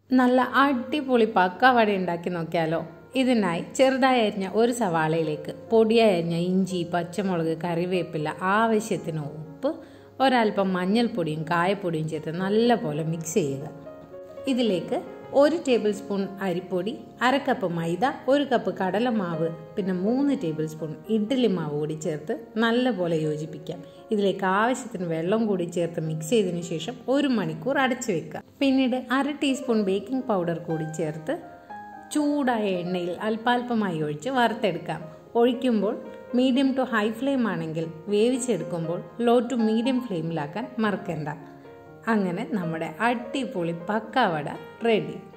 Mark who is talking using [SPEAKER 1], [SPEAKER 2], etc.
[SPEAKER 1] നല്ല അടിപൊളി പക്കവട ഉണ്ടാക്കി നോക്കിയാലോ ഇതിനായി ചെറുതായി അരിഞ്ഞ ഒരു സവാളയിലേക്ക് പൊടിയായി അരിഞ്ഞ ഇഞ്ചി പച്ചമുളക് കറിവേപ്പില ആവശ്യത്തിന് ഉപ്പ് ഒരൽപ്പം മഞ്ഞൾപ്പൊടിയും കായപ്പൊടിയും ചേർത്ത് നല്ലപോലെ മിക്സ് ചെയ്യുക ഇതിലേക്ക് ഒരു ടേബിൾ സ്പൂൺ അരിപ്പൊടി അര കപ്പ് മൈദ ഒരു കപ്പ് കടലമാവ് പിന്നെ മൂന്ന് ടേബിൾ സ്പൂൺ ഇഡ്ഡലി മാവ് കൂടി ചേർത്ത് നല്ലപോലെ യോജിപ്പിക്കാം ഇതിലേക്ക് ആവശ്യത്തിന് വെള്ളം കൂടി ചേർത്ത് മിക്സ് ചെയ്തതിനു ശേഷം ഒരു മണിക്കൂർ അടച്ചു വെക്കുക പിന്നീട് അര ടീസ്പൂൺ ബേക്കിംഗ് പൗഡർ കൂടി ചേർത്ത് ചൂടായ എണ്ണയിൽ അല്പാൽപമായി ഒഴിച്ച് വറുത്തെടുക്കാം ഒഴിക്കുമ്പോൾ മീഡിയം ടു ഹൈ ഫ്ലെയിം ആണെങ്കിൽ വേവിച്ചെടുക്കുമ്പോൾ ലോ ടു മീഡിയം ഫ്ലെയിമിലാക്കാൻ മറക്കണ്ട അങ്ങനെ നമ്മുടെ അടിപൊളി പക്കാവട റെഡി